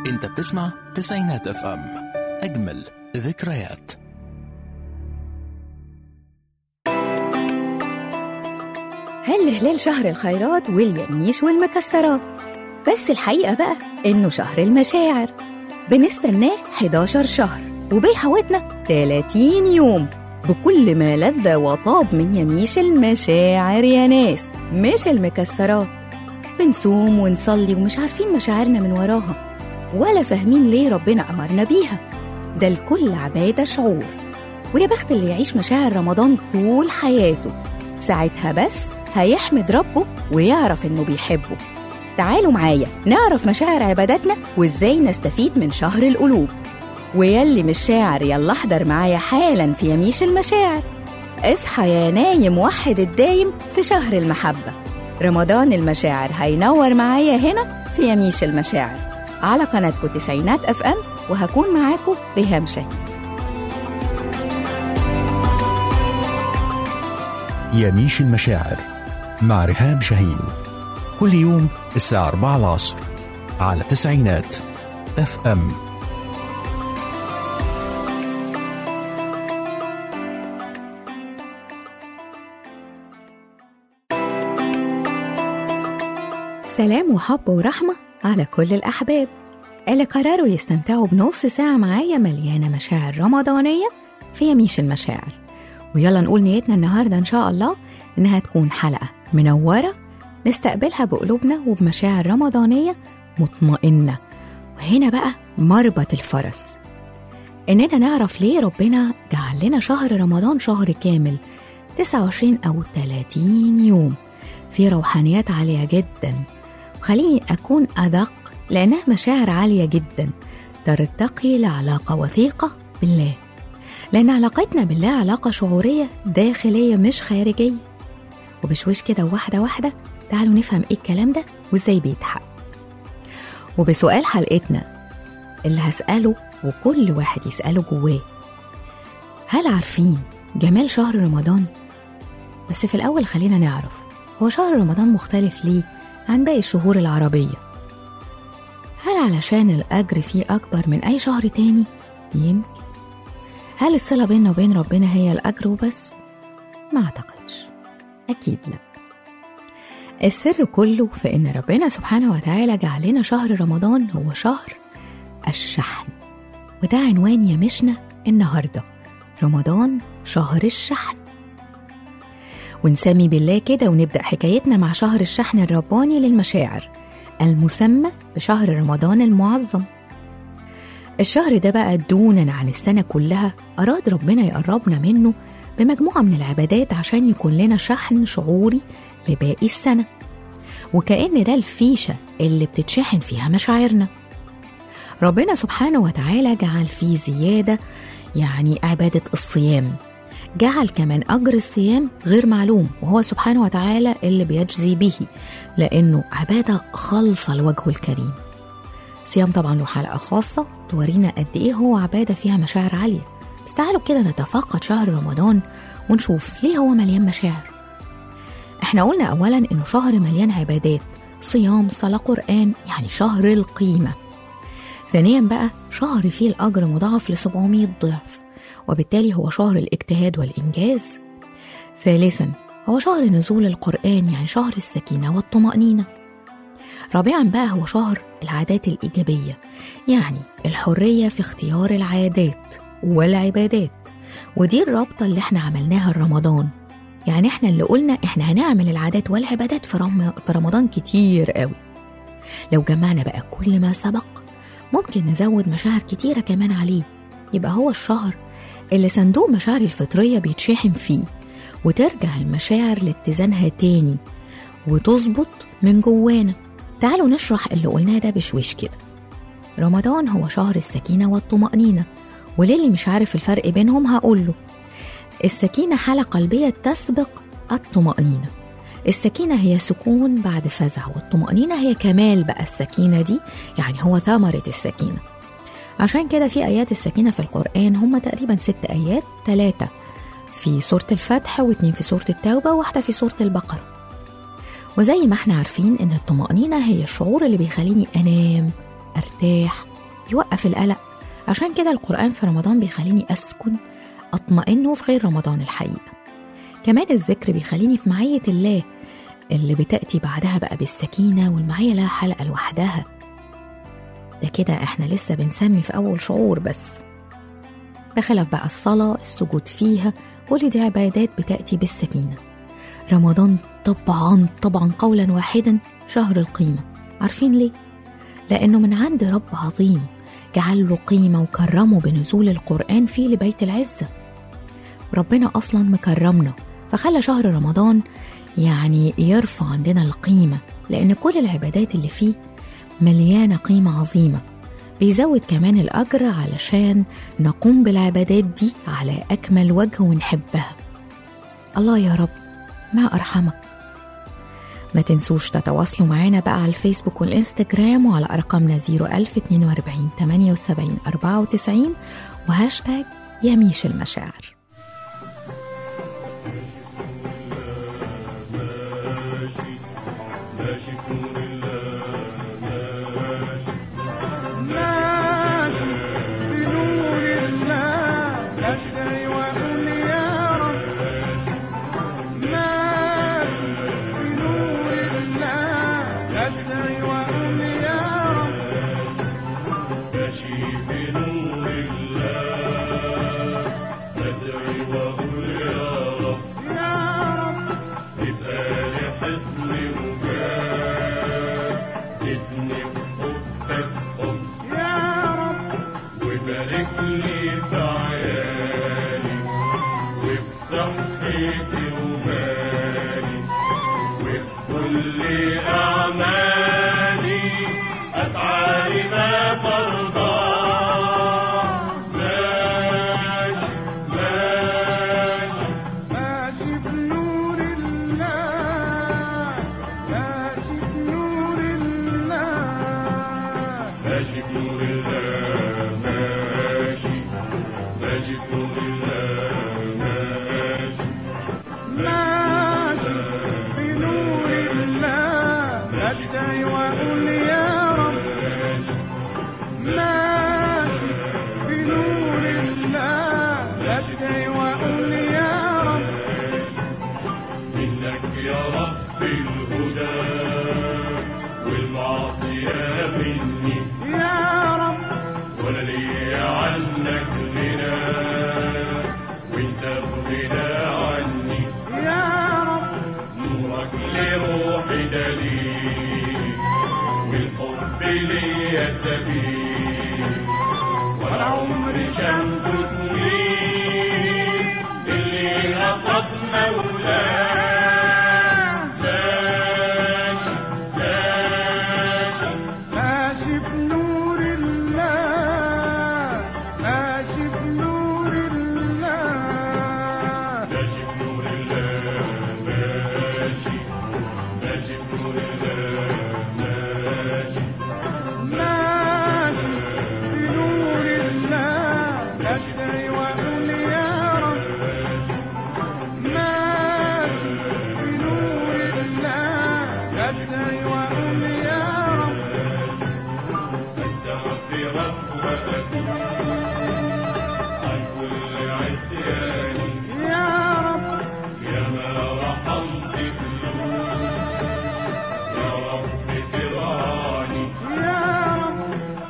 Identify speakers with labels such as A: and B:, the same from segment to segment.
A: انت بتسمع تسعينات اف ام اجمل ذكريات
B: هل هلال شهر الخيرات واليميش والمكسرات بس الحقيقة بقى إنه شهر المشاعر بنستناه 11 شهر وبيحوطنا 30 يوم بكل ما لذ وطاب من يميش المشاعر يا ناس مش المكسرات بنصوم ونصلي ومش عارفين مشاعرنا من وراها ولا فاهمين ليه ربنا أمرنا بيها ده الكل عبادة شعور ويا بخت اللي يعيش مشاعر رمضان طول حياته ساعتها بس هيحمد ربه ويعرف إنه بيحبه تعالوا معايا نعرف مشاعر عباداتنا وإزاي نستفيد من شهر القلوب ويلي مش شاعر يلا احضر معايا حالا في يميش المشاعر اصحى يا نايم وحد الدايم في شهر المحبة رمضان المشاعر هينور معايا هنا في يميش المشاعر على قناتكم تسعينات اف ام وهكون معاكم ريهام شاهين
A: يميش المشاعر مع رهام شاهين كل يوم الساعة 4 العصر على تسعينات اف ام
B: سلام وحب ورحمة على كل الأحباب اللي قرروا يستمتعوا بنص ساعة معايا مليانة مشاعر رمضانية في يميش المشاعر ويلا نقول نيتنا النهاردة إن شاء الله إنها تكون حلقة منورة نستقبلها بقلوبنا وبمشاعر رمضانية مطمئنة وهنا بقى مربط الفرس إننا نعرف ليه ربنا جعل لنا شهر رمضان شهر كامل 29 أو 30 يوم في روحانيات عالية جدا وخليني أكون أدق لأنها مشاعر عالية جدا ترتقي لعلاقة وثيقة بالله لأن علاقتنا بالله علاقة شعورية داخلية مش خارجية وبشويش كده واحدة واحدة تعالوا نفهم إيه الكلام ده وإزاي بيتحقق وبسؤال حلقتنا اللي هسأله وكل واحد يسأله جواه هل عارفين جمال شهر رمضان؟ بس في الأول خلينا نعرف هو شهر رمضان مختلف ليه عن باقي الشهور العربية هل علشان الأجر فيه أكبر من أي شهر تاني؟ يمكن هل الصلة بيننا وبين ربنا هي الأجر وبس؟ ما أعتقدش أكيد لا السر كله في إن ربنا سبحانه وتعالى جعل لنا شهر رمضان هو شهر الشحن وده عنوان يمشنا النهاردة رمضان شهر الشحن ونسمي بالله كده ونبدأ حكايتنا مع شهر الشحن الرباني للمشاعر المسمى بشهر رمضان المعظم الشهر ده بقى دونا عن السنة كلها أراد ربنا يقربنا منه بمجموعة من العبادات عشان يكون لنا شحن شعوري لباقي السنة وكأن ده الفيشة اللي بتتشحن فيها مشاعرنا ربنا سبحانه وتعالى جعل فيه زيادة يعني عبادة الصيام جعل كمان أجر الصيام غير معلوم وهو سبحانه وتعالى اللي بيجزي به لأنه عبادة خالصة لوجهه الكريم صيام طبعا له حلقة خاصة تورينا قد إيه هو عبادة فيها مشاعر عالية بس تعالوا كده نتفقد شهر رمضان ونشوف ليه هو مليان مشاعر احنا قلنا أولا إنه شهر مليان عبادات صيام صلاة قرآن يعني شهر القيمة ثانيا بقى شهر فيه الأجر مضاعف ل 700 ضعف وبالتالي هو شهر الاجتهاد والإنجاز ثالثا هو شهر نزول القرآن يعني شهر السكينة والطمأنينة رابعا بقى هو شهر العادات الإيجابية يعني الحرية في اختيار العادات والعبادات ودي الرابطة اللي احنا عملناها رمضان يعني احنا اللي قلنا احنا هنعمل العادات والعبادات في, رم... في رمضان كتير قوي لو جمعنا بقى كل ما سبق ممكن نزود مشاعر كتيرة كمان عليه يبقى هو الشهر اللي صندوق مشاعر الفطرية بيتشحن فيه وترجع المشاعر لاتزانها تاني وتظبط من جوانا تعالوا نشرح اللي قلناه ده بشويش كده رمضان هو شهر السكينة والطمأنينة وللي مش عارف الفرق بينهم هقوله السكينة حالة قلبية تسبق الطمأنينة السكينة هي سكون بعد فزع والطمأنينة هي كمال بقى السكينة دي يعني هو ثمرة السكينة عشان كده في آيات السكينة في القرآن هم تقريبا ست آيات ثلاثة في سورة الفتح واثنين في سورة التوبة وواحدة في سورة البقرة وزي ما احنا عارفين ان الطمأنينة هي الشعور اللي بيخليني أنام أرتاح يوقف القلق عشان كده القرآن في رمضان بيخليني أسكن أطمئن وفي غير رمضان الحقيقة كمان الذكر بيخليني في معية الله اللي بتأتي بعدها بقى بالسكينة والمعية لها حلقة لوحدها ده كده احنا لسه بنسمي في أول شعور بس بخلاف بقى الصلاة السجود فيها كل دي عبادات بتأتي بالسكينة رمضان طبعا طبعا قولا واحدا شهر القيمة عارفين ليه؟ لأنه من عند رب عظيم جعل له قيمة وكرمه بنزول القرآن فيه لبيت العزة ربنا أصلا مكرمنا فخلى شهر رمضان يعني يرفع عندنا القيمة لأن كل العبادات اللي فيه مليانة قيمة عظيمة بيزود كمان الأجر علشان نقوم بالعبادات دي على أكمل وجه ونحبها الله يا رب ما أرحمك ما تنسوش تتواصلوا معانا بقى على الفيسبوك والإنستجرام وعلى أرقامنا 01042 78 94 وهاشتاج يميش المشاعر
C: ماشي بنور الله أشتري وأقول يا رب ماشي بنور الله أشتري وأقول يا رب ماشي بنور الله أدعي وأقول يا رب يا رب تبقى لي حصن وجاه ادني بحبك حب يا رب وبارك لي في عيالي وفي صحتي ومالي وفي كل أعمالي أفعالي ما ترضى ماشي ماشي ماشي بنور الله ماشي بنور الله ماشي بنور الله ماشي ماشي بنور الله ماشي ماشي بنور الله أدعي وأقول يا رب ماشي بنور الله أدعي وأقول يا رب منك يا رب الهدى والمعصية مني يا رب ولا لي عنك غنى وانت بغنى عني يا رب نورك لروحي دليل والحب ليا سبيل ولا عمري كان تدني اللي أخذ مولاه ماشي ماشي ماشي بنور الله ماشي بنور الله ماشي بنور الله ماشي ماشي بنور الله ماشي ماشي بنور الله أشتري وأقول يا رب ماشي بنور الله أشتري وأقول يا رب أستغفرك وأتوب عن كل عصياني يا رب يا ما رحمت قلوب يا رب تراني يا رب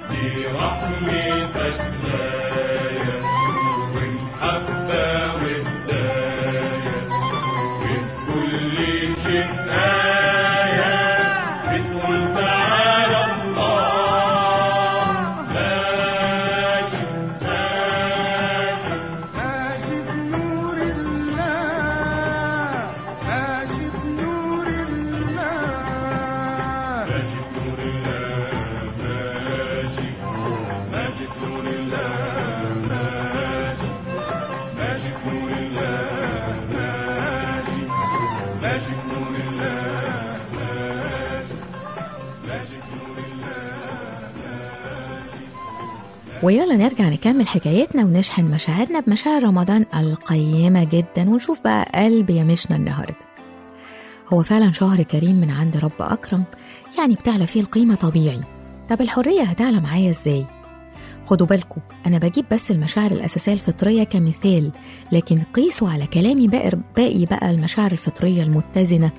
C: برحمتك داية والمحبة والداية من كل شيء آية بتقول تعالى الله ماشي ماشي ماشي بنور الله ماشي بنور الله ماشي بنور الله ماشي ماشي بنور الله ماشي ماشي بنور الله ماشي ماشي بنور الله ماشي ماشي بنور الله ماشي
B: ويلا نرجع نكمل حكايتنا ونشحن مشاعرنا بمشاعر رمضان القيمة جدا ونشوف بقى قلب يمشنا النهاردة هو فعلا شهر كريم من عند رب أكرم يعني بتعلى فيه القيمة طبيعي طب الحرية هتعلى معايا ازاي؟ خدوا بالكم أنا بجيب بس المشاعر الأساسية الفطرية كمثال لكن قيسوا على كلامي باقي باقي بقى المشاعر الفطرية المتزنة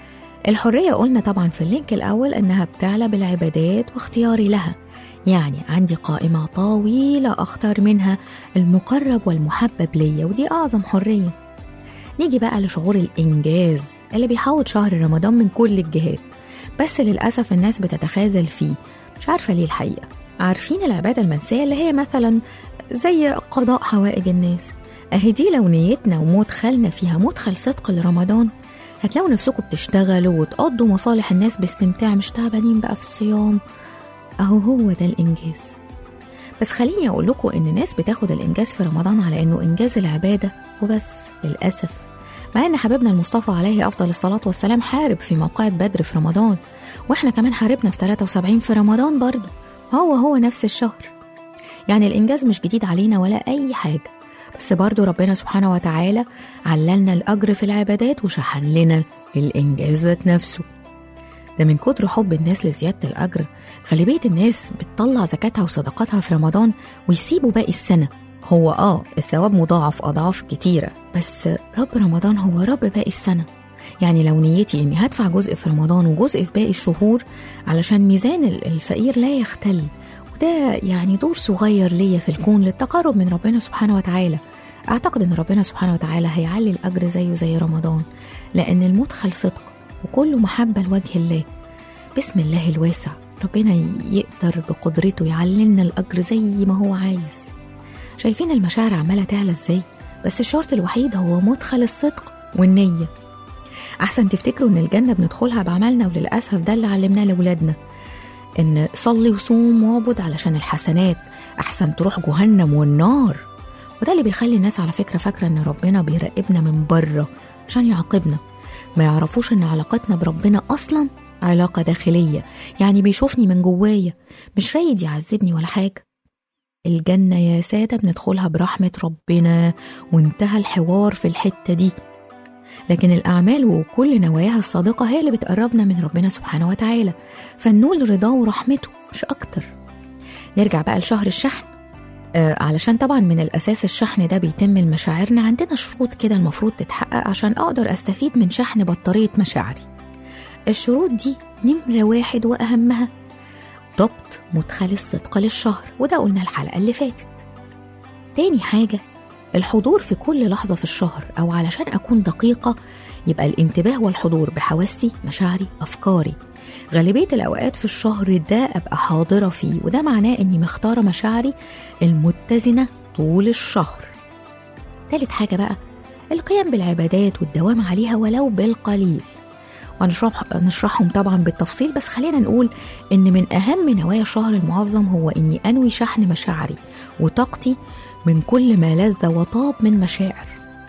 B: الحرية قلنا طبعا في اللينك الأول إنها بتعلى بالعبادات واختياري لها يعني عندي قائمة طويلة أختار منها المقرب والمحبب ليا ودي أعظم حرية نيجي بقى لشعور الإنجاز اللي بيحوط شهر رمضان من كل الجهات بس للأسف الناس بتتخاذل فيه مش عارفة ليه الحقيقة عارفين العبادة المنسية اللي هي مثلا زي قضاء حوائج الناس أهي دي لو نيتنا ومدخلنا فيها مدخل صدق لرمضان هتلاقوا نفسكم بتشتغلوا وتقضوا مصالح الناس باستمتاع مش تعبانين بقى في الصيام أهو هو ده الإنجاز بس خليني أقول لكم إن ناس بتاخد الإنجاز في رمضان على إنه إنجاز العبادة وبس للأسف مع إن حبيبنا المصطفى عليه أفضل الصلاة والسلام حارب في موقعة بدر في رمضان وإحنا كمان حاربنا في 73 في رمضان برضه هو هو نفس الشهر يعني الإنجاز مش جديد علينا ولا أي حاجة بس برضه ربنا سبحانه وتعالى عللنا الأجر في العبادات وشحن لنا الإنجاز ذات نفسه ده من كتر حب الناس لزيادة الأجر غالبية الناس بتطلع زكاتها وصدقاتها في رمضان ويسيبوا باقي السنة هو آه الثواب مضاعف أضعاف كتيرة بس رب رمضان هو رب باقي السنة يعني لو نيتي إني هدفع جزء في رمضان وجزء في باقي الشهور علشان ميزان الفقير لا يختل وده يعني دور صغير ليا في الكون للتقرب من ربنا سبحانه وتعالى أعتقد إن ربنا سبحانه وتعالى هيعلي الأجر زيه زي رمضان لأن المدخل صدق وكله محبة لوجه الله بسم الله الواسع ربنا يقدر بقدرته يعللنا الأجر زي ما هو عايز شايفين المشاعر عمالة تعلى ازاي بس الشرط الوحيد هو مدخل الصدق والنية أحسن تفتكروا إن الجنة بندخلها بعملنا وللأسف ده اللي علمناه لأولادنا إن صلي وصوم واعبد علشان الحسنات أحسن تروح جهنم والنار وده اللي بيخلي الناس على فكرة فاكرة إن ربنا بيراقبنا من بره عشان يعاقبنا ما يعرفوش إن علاقتنا بربنا أصلا علاقة داخلية يعني بيشوفني من جوايا مش رايد يعذبني ولا حاجة الجنة يا سادة بندخلها برحمة ربنا وانتهى الحوار في الحتة دي لكن الأعمال وكل نواياها الصادقة هي اللي بتقربنا من ربنا سبحانه وتعالى فنول رضاه ورحمته مش أكتر نرجع بقى لشهر الشحن آه علشان طبعا من الأساس الشحن ده بيتم لمشاعرنا عندنا شروط كده المفروض تتحقق عشان أقدر أستفيد من شحن بطارية مشاعري الشروط دي نمرة واحد وأهمها ضبط مدخل الصدق للشهر وده قلنا الحلقة اللي فاتت تاني حاجة الحضور في كل لحظة في الشهر أو علشان أكون دقيقة يبقى الانتباه والحضور بحواسي مشاعري أفكاري غالبية الأوقات في الشهر ده أبقى حاضرة فيه وده معناه إني مختارة مشاعري المتزنة طول الشهر تالت حاجة بقى القيام بالعبادات والدوام عليها ولو بالقليل ونشرح نشرحهم طبعا بالتفصيل بس خلينا نقول ان من اهم نوايا الشهر المعظم هو اني انوي شحن مشاعري وطاقتي من كل ما لذ وطاب من مشاعر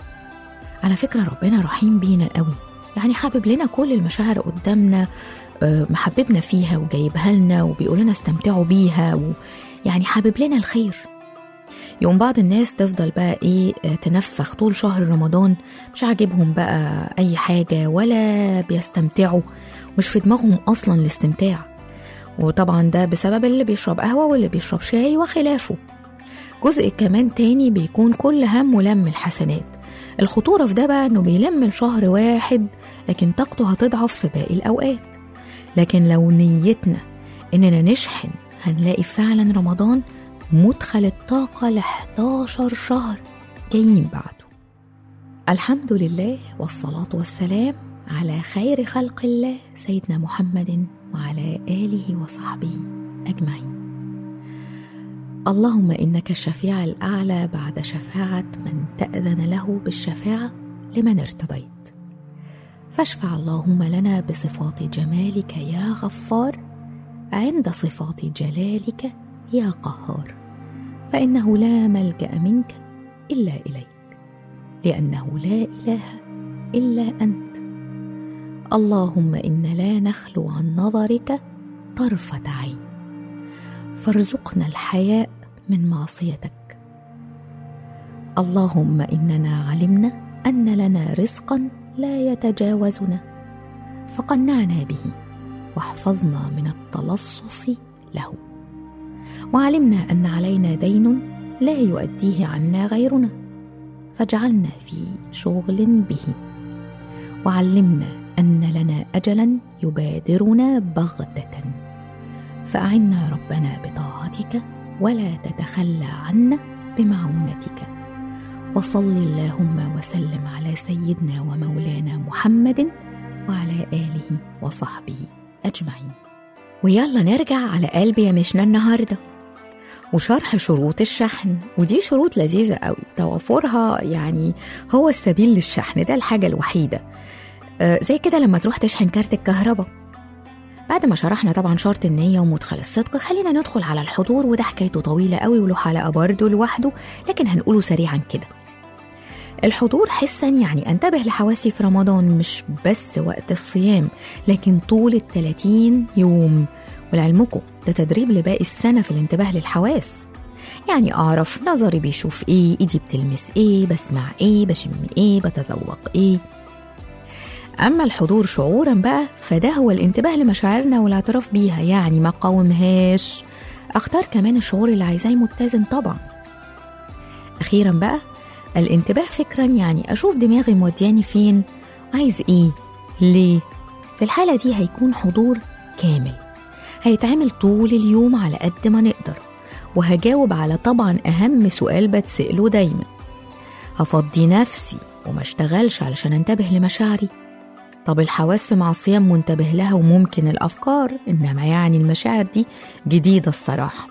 B: على فكرة ربنا رحيم بينا قوي يعني حابب لنا كل المشاعر قدامنا محببنا فيها وجايبها لنا وبيقول لنا استمتعوا بيها ويعني حابب لنا الخير يوم بعض الناس تفضل بقى ايه تنفخ طول شهر رمضان مش عاجبهم بقى اي حاجه ولا بيستمتعوا مش في دماغهم اصلا الاستمتاع وطبعا ده بسبب اللي بيشرب قهوه واللي بيشرب شاي وخلافه جزء كمان تاني بيكون كل همه لم الحسنات الخطوره في ده بقى انه بيلم لشهر واحد لكن طاقته هتضعف في باقي الاوقات لكن لو نيتنا اننا نشحن هنلاقي فعلا رمضان مدخل الطاقة ل 11 شهر جايين بعده الحمد لله والصلاة والسلام على خير خلق الله سيدنا محمد وعلى آله وصحبه أجمعين اللهم إنك الشفيع الأعلى بعد شفاعة من تأذن له بالشفاعة لمن ارتضيت فاشفع اللهم لنا بصفات جمالك يا غفار عند صفات جلالك يا قهار فانه لا ملجا منك الا اليك لانه لا اله الا انت اللهم ان لا نخلو عن نظرك طرفه عين فارزقنا الحياء من معصيتك اللهم اننا علمنا ان لنا رزقا لا يتجاوزنا فقنعنا به واحفظنا من التلصص له وعلمنا أن علينا دين لا يؤديه عنا غيرنا فاجعلنا في شغل به وعلمنا أن لنا أجلا يبادرنا بغتة فأعنا ربنا بطاعتك ولا تتخلى عنا بمعونتك وصل اللهم وسلم على سيدنا ومولانا محمد وعلى آله وصحبه أجمعين ويلا نرجع على قلب يمشنا النهارده وشرح شروط الشحن ودي شروط لذيذة قوي توافرها يعني هو السبيل للشحن ده الحاجة الوحيدة آه زي كده لما تروح تشحن كارت الكهرباء بعد ما شرحنا طبعا شرط النية ومدخل الصدق خلينا ندخل على الحضور وده حكايته طويلة قوي وله حلقة برضه لوحده لكن هنقوله سريعا كده الحضور حسا يعني انتبه لحواسي في رمضان مش بس وقت الصيام لكن طول ال 30 يوم ولعلمكم ده تدريب لباقي السنة في الانتباه للحواس يعني أعرف نظري بيشوف إيه إيدي بتلمس إيه بسمع إيه بشم إيه بتذوق إيه أما الحضور شعورا بقى فده هو الانتباه لمشاعرنا والاعتراف بيها يعني ما قاومهاش أختار كمان الشعور اللي عايزاه المتزن طبعا أخيرا بقى الانتباه فكرا يعني أشوف دماغي مودياني فين عايز إيه ليه في الحالة دي هيكون حضور كامل هيتعمل طول اليوم على قد ما نقدر وهجاوب على طبعا أهم سؤال بتسأله دايما هفضي نفسي وما اشتغلش علشان انتبه لمشاعري طب الحواس مع الصيام منتبه لها وممكن الأفكار إنما يعني المشاعر دي جديدة الصراحة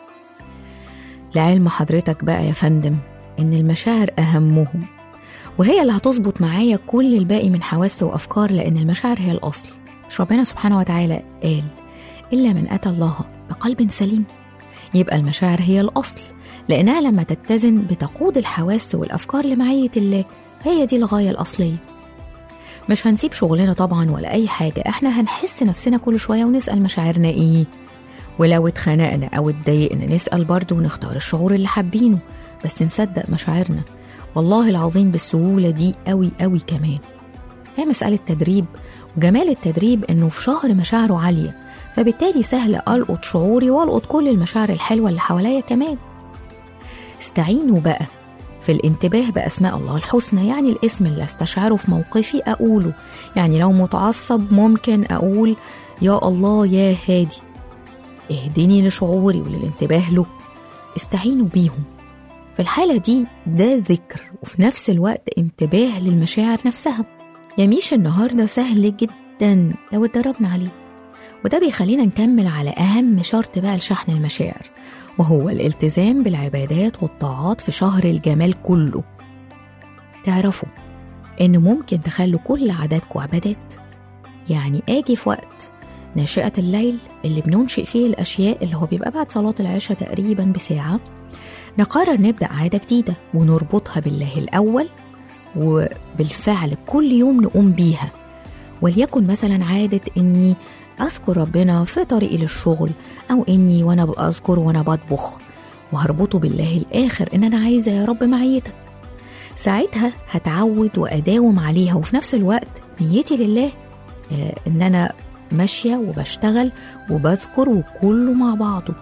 B: لعلم حضرتك بقى يا فندم إن المشاعر أهمهم وهي اللي هتظبط معايا كل الباقي من حواس وأفكار لأن المشاعر هي الأصل مش ربنا سبحانه وتعالى قال إلا من أتى الله بقلب سليم يبقى المشاعر هي الأصل لأنها لما تتزن بتقود الحواس والأفكار لمعية الله هي دي الغاية الأصلية مش هنسيب شغلنا طبعا ولا أي حاجة احنا هنحس نفسنا كل شوية ونسأل مشاعرنا إيه ولو اتخنقنا أو اتضايقنا نسأل برضه ونختار الشعور اللي حابينه بس نصدق مشاعرنا والله العظيم بالسهولة دي قوي قوي كمان هي مسألة تدريب وجمال التدريب إنه في شهر مشاعره عالية فبالتالي سهل ألقط شعوري وألقط كل المشاعر الحلوة اللي حواليا كمان استعينوا بقى في الانتباه بأسماء الله الحسنى يعني الاسم اللي استشعره في موقفي أقوله يعني لو متعصب ممكن أقول يا الله يا هادي اهدني لشعوري وللانتباه له استعينوا بيهم في الحالة دي ده ذكر وفي نفس الوقت انتباه للمشاعر نفسها يميش النهاردة سهل جدا لو اتدربنا عليه وده بيخلينا نكمل على أهم شرط بقى لشحن المشاعر وهو الالتزام بالعبادات والطاعات في شهر الجمال كله تعرفوا إن ممكن تخلوا كل عاداتكم عبادات يعني آجي في وقت ناشئة الليل اللي بننشئ فيه الأشياء اللي هو بيبقى بعد صلاة العشاء تقريبا بساعة نقرر نبدأ عادة جديدة ونربطها بالله الأول وبالفعل كل يوم نقوم بيها وليكن مثلا عادة إني أذكر ربنا في طريقي للشغل أو إني وأنا أذكر وأنا بطبخ وهربطه بالله الآخر إن أنا عايزة يا رب معيتك ساعتها هتعود وأداوم عليها وفي نفس الوقت نيتي لله آه، إن أنا ماشية وبشتغل وبذكر وكله مع بعضه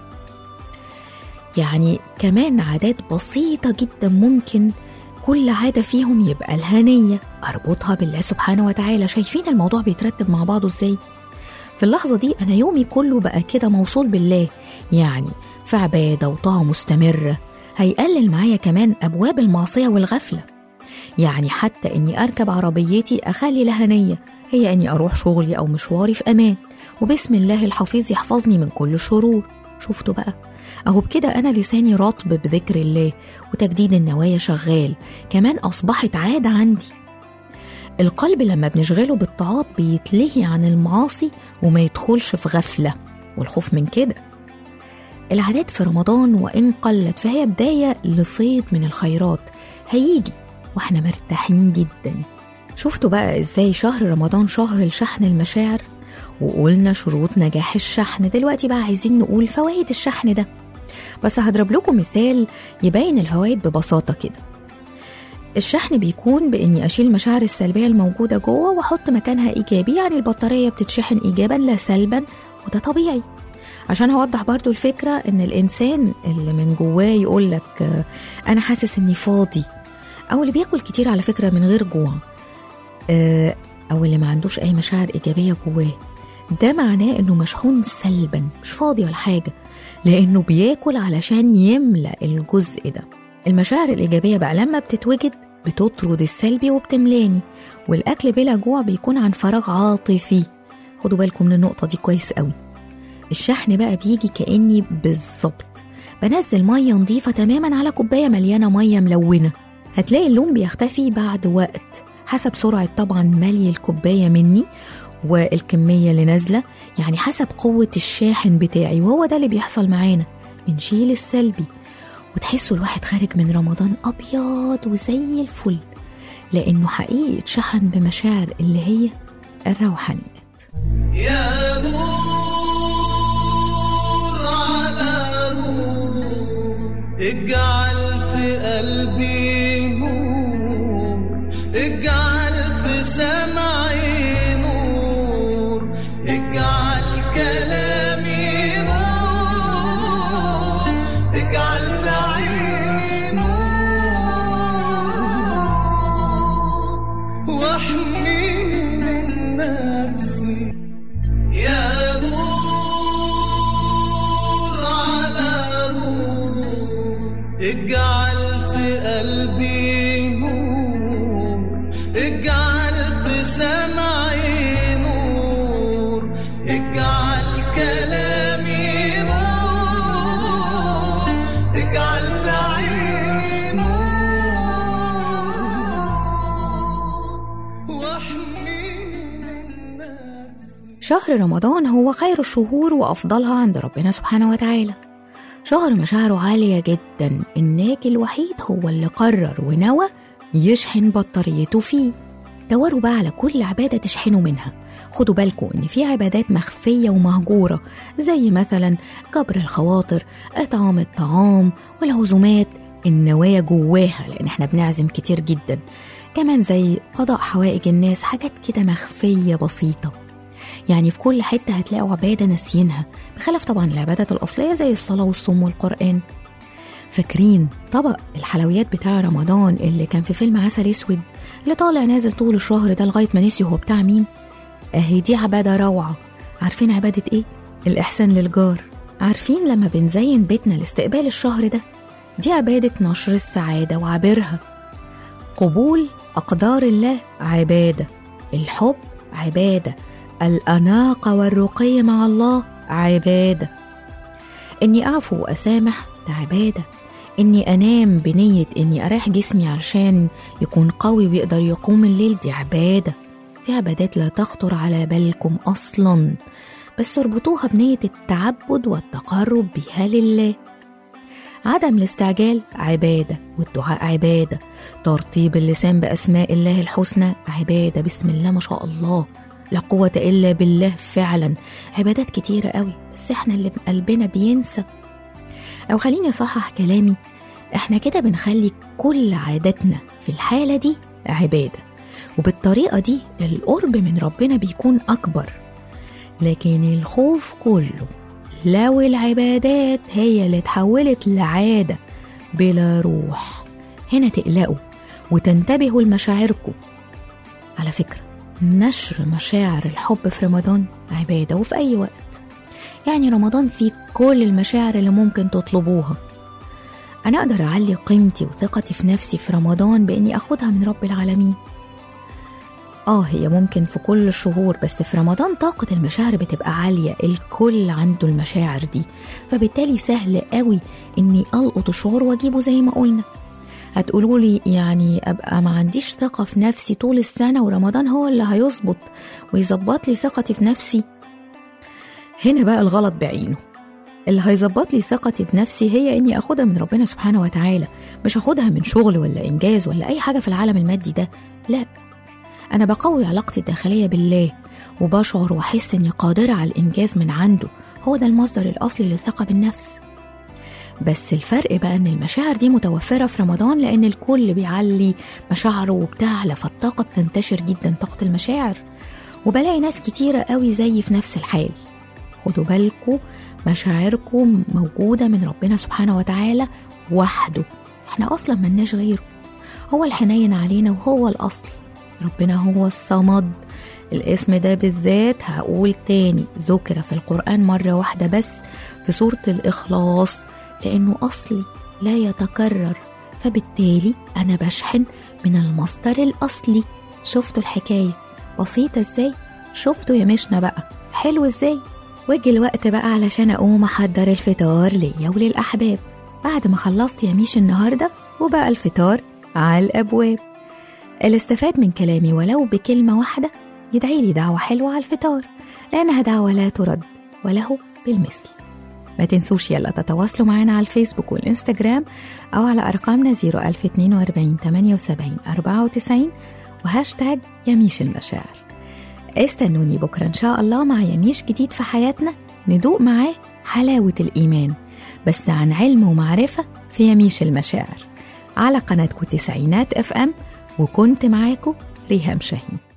B: يعني كمان عادات بسيطة جدا ممكن كل عادة فيهم يبقى الهنية أربطها بالله سبحانه وتعالى شايفين الموضوع بيترتب مع بعضه إزاي؟ في اللحظة دي أنا يومي كله بقى كده موصول بالله يعني في عبادة وطاعة مستمرة هيقلل معايا كمان أبواب المعصية والغفلة يعني حتى إني أركب عربيتي أخلي لها نية هي إني أروح شغلي أو مشواري في أمان وبسم الله الحفيظ يحفظني من كل شرور شفتوا بقى أهو بكده أنا لساني رطب بذكر الله وتجديد النوايا شغال كمان أصبحت عادة عندي القلب لما بنشغله بالطاعات بيتلهي عن المعاصي وما يدخلش في غفلة والخوف من كده العادات في رمضان وإن قلت فهي بداية لفيض من الخيرات هيجي واحنا مرتاحين جدا شفتوا بقى ازاي شهر رمضان شهر لشحن المشاعر وقلنا شروط نجاح الشحن دلوقتي بقى عايزين نقول فوائد الشحن ده بس هضرب لكم مثال يبين الفوائد ببساطة كده الشحن بيكون بإني أشيل المشاعر السلبية الموجودة جوه وأحط مكانها إيجابي يعني البطارية بتتشحن إيجابا لا سلبا وده طبيعي عشان هوضح برضو الفكرة إن الإنسان اللي من جواه يقول لك آه، أنا حاسس إني فاضي أو اللي بياكل كتير على فكرة من غير جوع آه، أو اللي ما عندوش أي مشاعر إيجابية جواه ده معناه إنه مشحون سلبا مش فاضي ولا حاجة لأنه بياكل علشان يملأ الجزء ده المشاعر الإيجابية بقى لما بتتوجد بتطرد السلبي وبتملاني والأكل بلا جوع بيكون عن فراغ عاطفي خدوا بالكم من النقطة دي كويس قوي الشحن بقى بيجي كأني بالظبط بنزل مية نظيفة تماما على كوباية مليانة مية ملونة هتلاقي اللون بيختفي بعد وقت حسب سرعة طبعا ملي الكوباية مني والكمية اللي نازلة يعني حسب قوة الشاحن بتاعي وهو ده اللي بيحصل معانا بنشيل السلبي وتحسوا الواحد خارج من رمضان أبيض وزي الفل لأنه حقيقي اتشحن بمشاعر اللي هي الروحانيات
D: يا نور على نور اجعل في قلبي نور اجعل في سمعي نور اجعل كلامي نور اجعل في عيني نور واحميني من نفسي يا نور على نور اجعل في قلبي نور اجعل في سمعي نور اجعل كلامي نور اجعل في عيني نور واحميني من نفسي
B: شهر رمضان هو خير الشهور وأفضلها عند ربنا سبحانه وتعالى شهر مشاعره عالية جدا الناجي الوحيد هو اللي قرر ونوى يشحن بطاريته فيه دوروا بقى على كل عبادة تشحنوا منها خدوا بالكم إن في عبادات مخفية ومهجورة زي مثلا جبر الخواطر إطعام الطعام والعزومات النوايا جواها لأن احنا بنعزم كتير جدا كمان زي قضاء حوائج الناس حاجات كده مخفية بسيطة يعني في كل حتة هتلاقوا عبادة ناسيينها بخلاف طبعا العبادات الأصلية زي الصلاة والصوم والقرآن فاكرين طبق الحلويات بتاع رمضان اللي كان في فيلم عسل اسود اللي طالع نازل طول الشهر ده لغايه ما نسي هو بتاع مين اهي دي عباده روعه عارفين عباده ايه الاحسان للجار عارفين لما بنزين بيتنا لاستقبال الشهر ده دي عباده نشر السعاده وعبرها قبول اقدار الله عباده الحب عباده الاناقه والرقي مع الله عباده اني اعفو واسامح ده عباده اني انام بنيه اني اريح جسمي علشان يكون قوي ويقدر يقوم الليل دي عباده في عبادات لا تخطر على بالكم اصلا بس اربطوها بنيه التعبد والتقرب بها لله عدم الاستعجال عباده والدعاء عباده ترطيب اللسان باسماء الله الحسنى عباده بسم الله ما شاء الله لا قوة إلا بالله فعلا عبادات كتيرة قوي بس احنا اللي قلبنا بينسى أو خليني أصحح كلامي احنا كده بنخلي كل عاداتنا في الحالة دي عبادة وبالطريقة دي القرب من ربنا بيكون أكبر لكن الخوف كله لو العبادات هي اللي اتحولت لعادة بلا روح هنا تقلقوا وتنتبهوا لمشاعركم على فكرة نشر مشاعر الحب في رمضان عبادة وفي أي وقت يعني رمضان فيه كل المشاعر اللي ممكن تطلبوها أنا أقدر أعلي قيمتي وثقتي في نفسي في رمضان بإني أخدها من رب العالمين آه هي ممكن في كل الشهور بس في رمضان طاقة المشاعر بتبقى عالية الكل عنده المشاعر دي فبالتالي سهل قوي إني ألقط الشعور وأجيبه زي ما قلنا هتقولوا لي يعني ابقى ما عنديش ثقه في نفسي طول السنه ورمضان هو اللي هيظبط ويظبط لي ثقتي في نفسي هنا بقى الغلط بعينه اللي هيظبط لي ثقتي بنفسي هي اني اخدها من ربنا سبحانه وتعالى مش اخدها من شغل ولا انجاز ولا اي حاجه في العالم المادي ده لا انا بقوي علاقتي الداخليه بالله وبشعر واحس اني قادره على الانجاز من عنده هو ده المصدر الاصلي للثقه بالنفس بس الفرق بقى ان المشاعر دي متوفره في رمضان لان الكل بيعلي مشاعره وبتعلى فالطاقه بتنتشر جدا طاقه المشاعر وبلاقي ناس كتيره قوي زيي في نفس الحال خدوا بالكم مشاعركم موجودة من ربنا سبحانه وتعالى وحده احنا أصلا ملناش غيره هو الحنين علينا وهو الأصل ربنا هو الصمد الاسم ده بالذات هقول تاني ذكر في القرآن مرة واحدة بس في سورة الإخلاص لأنه أصلي لا يتكرر فبالتالي أنا بشحن من المصدر الأصلي شفتوا الحكاية بسيطة ازاي شفتوا يا مشنا بقى حلو ازاي وجه الوقت بقى علشان أقوم أحضر الفطار ليا وللأحباب بعد ما خلصت يا ميش النهاردة وبقى الفطار على الأبواب اللي استفاد من كلامي ولو بكلمة واحدة يدعي لي دعوة حلوة على الفطار لأنها دعوة لا ترد وله بالمثل ما تنسوش يلا تتواصلوا معنا على الفيسبوك والإنستجرام أو على أرقامنا 01042 78 94 وهاشتاج يميش المشاعر استنوني بكرة إن شاء الله مع يميش جديد في حياتنا ندوق معاه حلاوة الإيمان بس عن علم ومعرفة في يميش المشاعر على قناتكم تسعينات اف ام وكنت معاكم ريهام شاهين